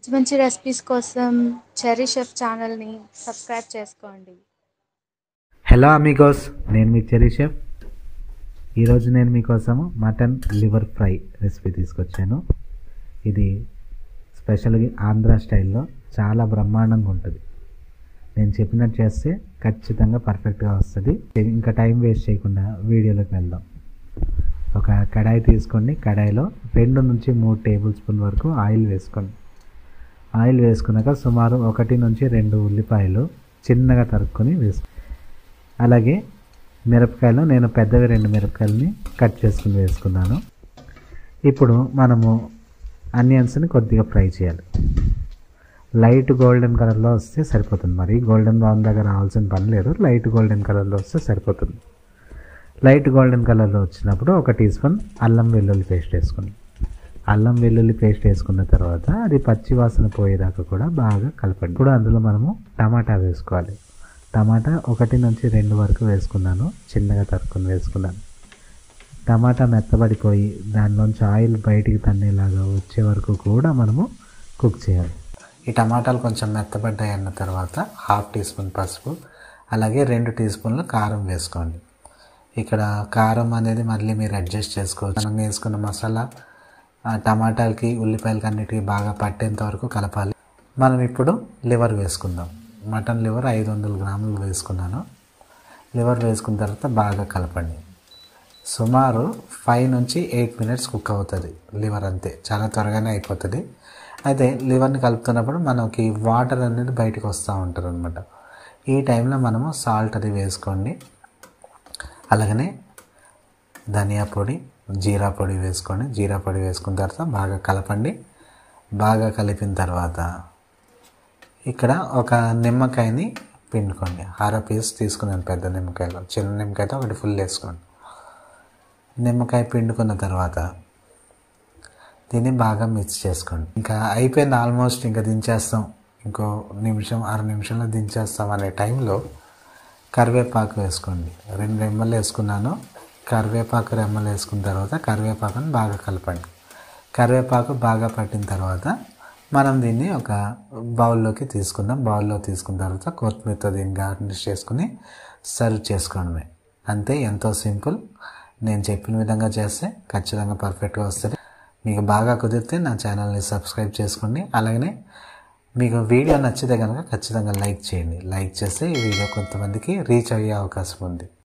మంచి మంచి రెసిపీస్ కోసం చెరీ షెఫ్ ఛానల్ని సబ్స్క్రైబ్ చేసుకోండి హలో అమిగోస్ నేను మీ చెరీ షెఫ్ ఈరోజు నేను మీకోసం మటన్ లివర్ ఫ్రై రెసిపీ తీసుకొచ్చాను ఇది స్పెషల్గా ఆంధ్ర స్టైల్లో చాలా బ్రహ్మాండంగా ఉంటుంది నేను చెప్పినట్టు చేస్తే ఖచ్చితంగా పర్ఫెక్ట్గా వస్తుంది ఇంకా టైం వేస్ట్ చేయకుండా వీడియోలోకి వెళ్దాం ఒక కడాయి తీసుకోండి కడాయిలో రెండు నుంచి మూడు టేబుల్ స్పూన్ వరకు ఆయిల్ వేసుకోండి ఆయిల్ వేసుకున్నాక సుమారు ఒకటి నుంచి రెండు ఉల్లిపాయలు చిన్నగా తరుక్కొని వేసుకో అలాగే మిరపకాయలు నేను పెద్దవి రెండు మిరపకాయలని కట్ చేసుకుని వేసుకున్నాను ఇప్పుడు మనము ఆనియన్స్ని కొద్దిగా ఫ్రై చేయాలి లైట్ గోల్డెన్ కలర్లో వస్తే సరిపోతుంది మరి గోల్డెన్ బ్రౌన్ దగ్గర రావాల్సిన పని లేదు లైట్ గోల్డెన్ కలర్లో వస్తే సరిపోతుంది లైట్ గోల్డెన్ కలర్లో వచ్చినప్పుడు ఒక టీ స్పూన్ అల్లం వెల్లుల్లి పేస్ట్ వేసుకోండి అల్లం వెల్లుల్లి పేస్ట్ వేసుకున్న తర్వాత అది పచ్చి వాసన పోయేదాకా కూడా బాగా కలపండి ఇప్పుడు అందులో మనము టమాటా వేసుకోవాలి టమాటా ఒకటి నుంచి రెండు వరకు వేసుకున్నాను చిన్నగా తరుక్కుని వేసుకున్నాను టమాటా మెత్తబడిపోయి దానిలోంచి ఆయిల్ బయటికి తన్నేలాగా వచ్చే వరకు కూడా మనము కుక్ చేయాలి ఈ టమాటాలు కొంచెం మెత్తబడ్డాయి అన్న తర్వాత హాఫ్ టీ స్పూన్ పసుపు అలాగే రెండు టీ స్పూన్లు కారం వేసుకోండి ఇక్కడ కారం అనేది మళ్ళీ మీరు అడ్జస్ట్ చేసుకోవచ్చు మనం వేసుకున్న మసాలా ఆ టమాటాలకి ఉల్లిపాయలకి అన్నిటికీ బాగా పట్టేంత వరకు కలపాలి మనం ఇప్పుడు లివర్ వేసుకుందాం మటన్ లివర్ ఐదు వందల గ్రాములు వేసుకున్నాను లివర్ వేసుకున్న తర్వాత బాగా కలపండి సుమారు ఫైవ్ నుంచి ఎయిట్ మినిట్స్ కుక్ అవుతుంది లివర్ అంతే చాలా త్వరగానే అయిపోతుంది అయితే లివర్ని కలుపుతున్నప్పుడు మనకి వాటర్ అనేది బయటకు వస్తూ ఉంటుంది అనమాట ఈ టైంలో మనము సాల్ట్ అది వేసుకోండి అలాగనే ధనియా పొడి జీరా పొడి వేసుకోండి జీరా పొడి వేసుకున్న తర్వాత బాగా కలపండి బాగా కలిపిన తర్వాత ఇక్కడ ఒక నిమ్మకాయని పిండుకోండి అర పీస్ తీసుకున్నాను పెద్ద నిమ్మకాయలో చిన్న నిమ్మకాయతో ఒకటి ఫుల్ వేసుకోండి నిమ్మకాయ పిండుకున్న తర్వాత దీన్ని బాగా మిక్స్ చేసుకోండి ఇంకా అయిపోయింది ఆల్మోస్ట్ ఇంకా దించేస్తాం ఇంకో నిమిషం అర నిమిషంలో దించేస్తాం అనే టైంలో కరివేపాకు వేసుకోండి రెండు రెమ్మలు వేసుకున్నాను కరివేపాకు రెమ్మలు వేసుకున్న తర్వాత కరివేపాకుని బాగా కలపండి కరివేపాకు బాగా పట్టిన తర్వాత మనం దీన్ని ఒక బౌల్లోకి తీసుకుందాం బౌల్లో తీసుకున్న తర్వాత కొత్తిమీరతో దీన్ని గార్నిష్ చేసుకుని సర్వ్ చేసుకోవడమే అంతే ఎంతో సింపుల్ నేను చెప్పిన విధంగా చేస్తే ఖచ్చితంగా పర్ఫెక్ట్గా వస్తుంది మీకు బాగా కుదిరితే నా ఛానల్ని సబ్స్క్రైబ్ చేసుకోండి అలాగనే మీకు వీడియో నచ్చితే కనుక ఖచ్చితంగా లైక్ చేయండి లైక్ చేస్తే ఈ వీడియో కొంతమందికి రీచ్ అయ్యే అవకాశం ఉంది